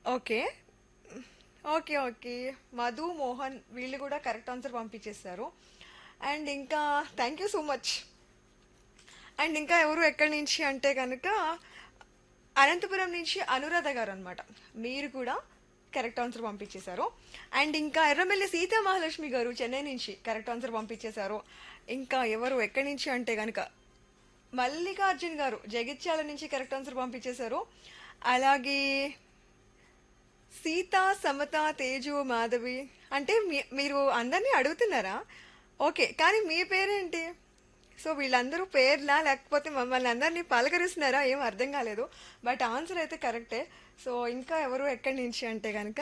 okay okay okay Madhu Mohan వీళ్ళు కూడా correct answer పంపించేస్తారు అండ్ ఇంకా thank you so much and ఇంకా ఎవరు ఎక్కడి నుంచి అంటే కనుక అనంతపురం నుంచి అనురాధ గారు అనమాట మీరు కూడా కరెక్ట్ ఆన్సర్ పంపించేశారు అండ్ ఇంకా ఎర్రమెల్లి సీతా మహాలక్ష్మి గారు చెన్నై నుంచి కరెక్ట్ ఆన్సర్ పంపించేశారు ఇంకా ఎవరు ఎక్కడి నుంచి అంటే కనుక మల్లికార్జున్ గారు జగిత్యాల నుంచి కరెక్ట్ ఆన్సర్ పంపించేశారు అలాగే సీత సమత తేజు మాధవి అంటే మీ- మీరు అందరినీ అడుగుతున్నారా ఓకే కానీ మీ పేరేంటి సో వీళ్ళందరూ పేర్లా లేకపోతే మమ్మల్ని అందరినీ పలకరిస్తున్నారా ఏం అర్థం కాలేదు బట్ ఆన్సర్ అయితే కరెక్టే సో ఇంకా ఎవరు ఎక్కడి నుంచి అంటే కనుక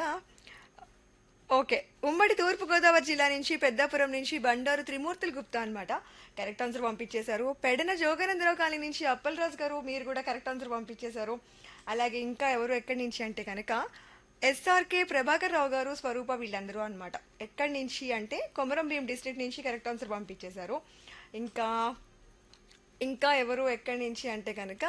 ఓకే ఉమ్మడి తూర్పుగోదావరి జిల్లా నుంచి పెద్దాపురం నుంచి బండారు త్రిమూర్తులు గుప్తా అనమాట కరెక్ట్ ఆన్సర్ పంపించేశారు పెడన జోగానందరావు కాలనీ నుంచి అప్పలరాజు గారు మీరు కూడా కరెక్ట్ ఆన్సర్ పంపించేశారు అలాగే ఇంకా ఎవరు ఎక్కడి నుంచి అంటే కనుక ఎస్ఆర్కే ప్రభాకర్ రావు గారు స్వరూప వీళ్ళందరూ అనమాట ఎక్కడి నుంచి అంటే కొమరం భీం డిస్ట్రిక్ట్ నుంచి కరెక్ట్ ఆన్సర్ పంపించేశారు ఇంకా ఇంకా ఎవరు ఎక్కడి నుంచి అంటే కనుక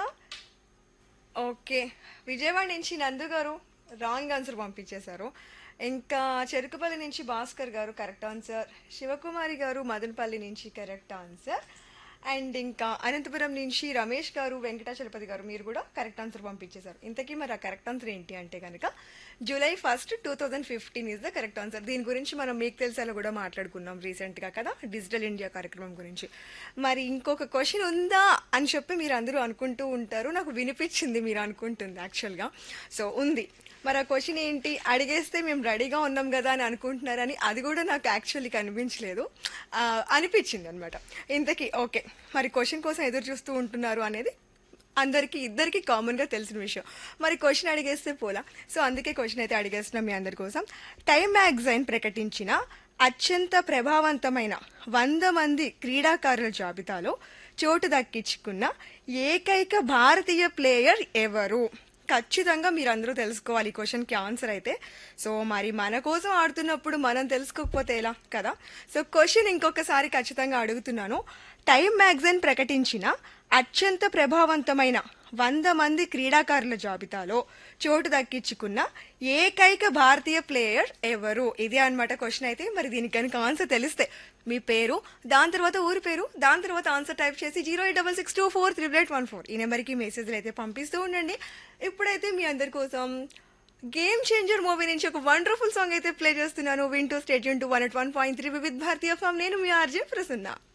ఓకే విజయవాడ నుంచి నందు గారు రాంగ్ ఆన్సర్ పంపించేశారు ఇంకా చెరుకుపల్లి నుంచి భాస్కర్ గారు కరెక్ట్ ఆన్సర్ శివకుమారి గారు మదనపల్లి నుంచి కరెక్ట్ ఆన్సర్ అండ్ ఇంకా అనంతపురం నుంచి రమేష్ గారు వెంకటాచలపతి గారు మీరు కూడా కరెక్ట్ ఆన్సర్ పంపించేశారు ఇంతకీ మరి ఆ కరెక్ట్ ఆన్సర్ ఏంటి అంటే కనుక July first two thousand fifteen is the correct answer దీని గురించి మనం మీకు తెలిసేలా కూడా మాట్లాడుకున్నాం రీసెంట్గా కదా డిజిటల్ ఇండియా కార్యక్రమం గురించి మరి ఇంకొక క్వశ్చన్ ఉందా అని చెప్పి మీరు అందరూ అనుకుంటూ ఉంటారు నాకు వినిపించింది మీరు అనుకుంటుంది యాక్చువల్గా సో ఉంది మరి ఆ క్వశ్చన్ ఏంటి అడిగేస్తే మేము రెడీగా ఉన్నాం కదా అని అనుకుంటున్నారని అది కూడా నాకు యాక్చువల్లీ కనిపించలేదు ఆ, అనిపించింది అనమాట ఇంతకీ ఓకే మరి క్వశ్చన్ కోసం ఎదురు చూస్తూ ఉంటున్నారు అనేది అందరికీ ఇద్దరికి కామన్గా తెలిసిన విషయం మరి క్వశ్చన్ అడిగేస్తే పోలా సో అందుకే క్వశ్చన్ అయితే అడిగేస్తున్నాం మీ అందరి కోసం టైమ్ మ్యాగజైన్ ప్రకటించిన అత్యంత ప్రభావవంతమైన వంద మంది క్రీడాకారుల జాబితాలో చోటు దక్కించుకున్న ఏకైక భారతీయ ప్లేయర్ ఎవరు ఖచ్చితంగా మీరు అందరూ తెలుసుకోవాలి ఈ క్వశ్చన్కి ఆన్సర్ అయితే సో మరి మన కోసం ఆడుతున్నప్పుడు మనం తెలుసుకోకపోతే ఎలా కదా సో క్వశ్చన్ ఇంకొకసారి ఖచ్చితంగా అడుగుతున్నాను టైమ్ మ్యాగజైన్ ప్రకటించిన అత్యంత ప్రభావవంతమైన వంద మంది క్రీడాకారుల జాబితాలో చోటు దక్కించుకున్న ఏకైక భారతీయ ప్లేయర్ ఎవరు ఇదే అన్నమాట క్వశ్చన్ అయితే మరి దీనికి కనుక ఆన్సర్ తెలిస్తే మీ పేరు దాని తర్వాత ఊరి పేరు దాని తర్వాత ఆన్సర్ టైప్ చేసి zero eight double six two four triple eight one four ఈ నెంబర్కి మెసేజ్లు అయితే పంపిస్తూ ఉండండి ఇప్పుడైతే మీ అందరి కోసం గేమ్ చేంజర్ మూవీ నుంచి ఒక వండర్ఫుల్ సాంగ్ అయితే ప్లే చేస్తున్నాను వింటూ state to one at one point three with Bharatiya ఫామ్ నేను మీ ఆర్జే ప్రసన్న